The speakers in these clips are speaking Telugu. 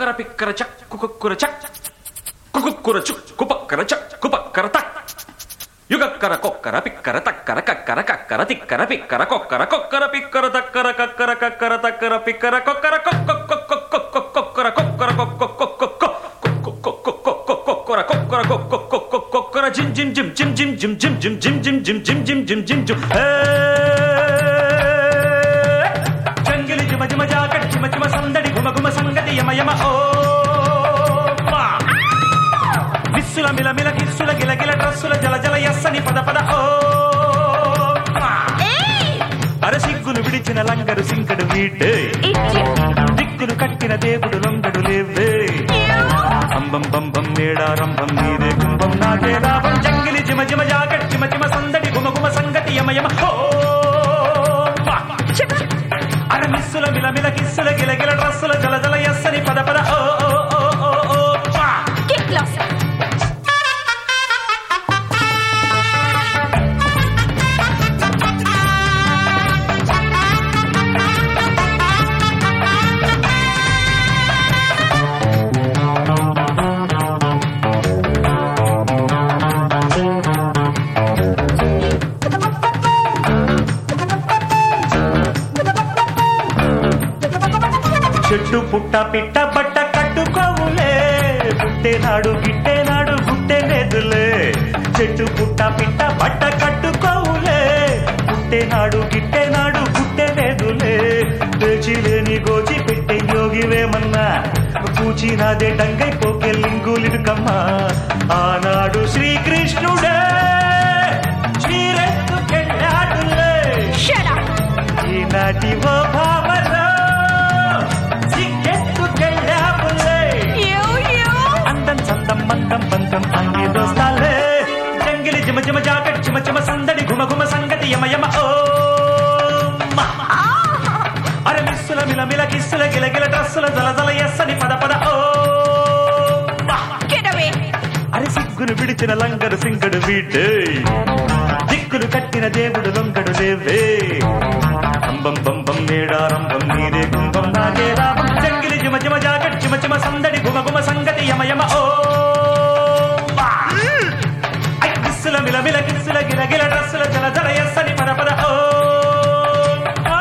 కుక్కర పిక్కర చక్ కుకుక్కుర చక్ కుకుక్కుర చుక్ కుపక్కర చక్ కుపక్కర తక్ యుగక్కర కొక్కర పిక్కర తక్కర కక్కర కక్కర తిక్కర పిక్కర కొక్కర కొక్కర పిక్కర తక్కర కక్కర కక్కర తక్కర పిక్కర కొక్కర కొక్కర కొక్కర కొక్కర కొక్కర కొక్కర జిమ్ జిమ్ జిమ్ జిమ్ జిమ్ జిమ్ జిమ్ జిమ్ జిమ్ జిమ్ జిమ్ జిమ్ జిమ్ జిమ్ జిమ్ జిమ్ జంగిలి జిమ జిమ జాకట్ జిమ జిమ సందడి గుమ గుమ సంగతి యమ యమ ఓ మా. విస్సుల మిల మిల కిస్సుల గిల గిల డ్రస్సుల జల జల ఎస్సని పద పద ఓ మా. అర సిగ్గులు విడిచిన లంగరు సింకడు వీటే దిక్కులు కట్టిన దేవుడు లొంగడు లేవే అంబం బంబం మేడారంభం నీరే కుంభం నాకే లాభం జంగిలి జిమ జిమ జాకట్ జిమ జిమ సందడి గుమ గుమ సంగతి యమ యమ ఓ మా. అర మిస్సుల మిల మిల కిస్సుల గిల గిల డ్రస్సుల జల జల ఎస్సని పద పద ఓ ఓ ఓ ఓ ఓ మా. Get lost. చెట్టు పుట్ట పిట్ట బట్ట కట్టుకోవులే పుట్టేనాడు గిట్టేనాడు గుట్టేలేదులే చెట్టు పుట్ట పిట్ట బట్ట కట్టుకోవులే పుట్టేనాడు గిట్టేనాడు గుట్టేలేదులే పేచి లేని గోచి పెట్టే యోగివేమన్నా పూచినాదే డంగై పోకే లింగులిడుకమ్మా ఆనాడు శ్రీకృష్ణుడే చీరెత్తుకెళ్ళాడులే Shut up. ఈనాటి ఓ భావలో సిగ్గెత్తుకెళ్ళావులే You, you. అందం చందం మందం బంధం అంగి దోస్తాలే జంగిలి జిమ జిమ జాకెట్ చిమ చిమ సందడి ఘుమ ఘుమ సంగతి యమ యమ ఓ మా. అరే మిస్సుల మిల మిల కిస్సుల గిల గిల డ్రస్సుల జల జల ఎస్సని పద పద ఓ మా. Get away. అరే సిగ్గును విడిచిన లంగరు సింగడు వీడే దిక్కులు కట్టిన దేవుడు లొంగడు లేవే అంబం బంబం మేడారంభం నీరే కుంభం నాగే రామం జంగిలి జిమ జిమ జాగట్ చిమ చిమ సందడి గుమ గుమ సంగతి యమ యమ ఓ మా. ఐ కిస్సుల మిల మిల కిస్సుల గిల గిల డ్రస్సుల జల జల ఎస్సని పద పద ఓ మా.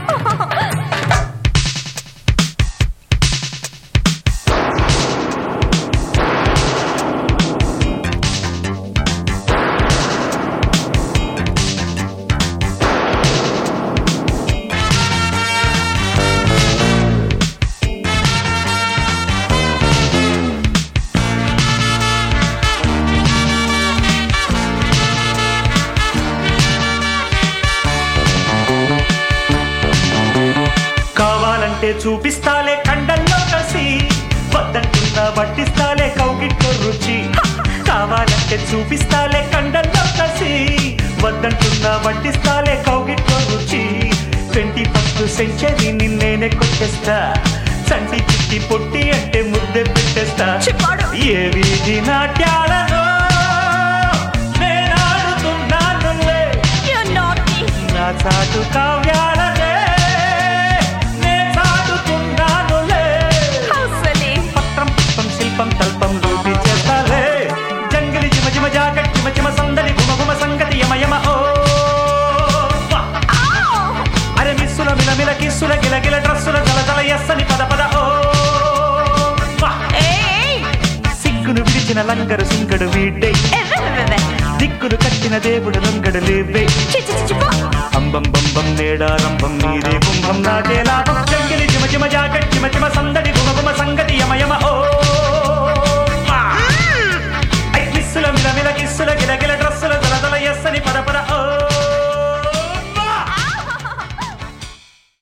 కావాలంటే చూపిస్తాలే కండల్లో కసి వద్దంటున్నా వడ్డిస్తాలే కౌగిట్లో రుచి కావాలంటే చూపిస్తాలే కండల్లో కసి వద్దంటున్నా వడ్డిస్తాలే కౌగిట్లో రుచి ట్వంటీ ఫస్ట్ సెంచరీ నిన్నేనే కొట్టేస్తా చంటి చిట్టి పొట్టి అంటే ముద్దే పెట్టేస్తా చిప్పాడు. ఏ వీధి నాట్యాలలో నేనాడుతున్నానులే You're naughty. నా చాటు కావ్యాలనే నే చాటుతున్నానులే How silly. పత్రం పుష్పం శిల్పం తల్పం రూపి చేస్తాలే జంగిలి జిమ జిమ జాకెట్ జిమ జిమ సందడి గుమ గుమ సంగతి యమ యమ ఓ వా. Ow. అరే మిస్సుల మిల మిల కిస్సుల గిల గిల డ్రస్సుల జల జల ఎస్సని పద పద ఓ వా. Hey. సిగ్గును విడిచిన లంగరు సింగడు వీడ్డై Everywhere. దిక్కులు కట్టిన దేవుడు లొంగడు లేవే Chi chi chi chi. అంబం బంబం నేడారంభం నీరే కుంభం నాకేలా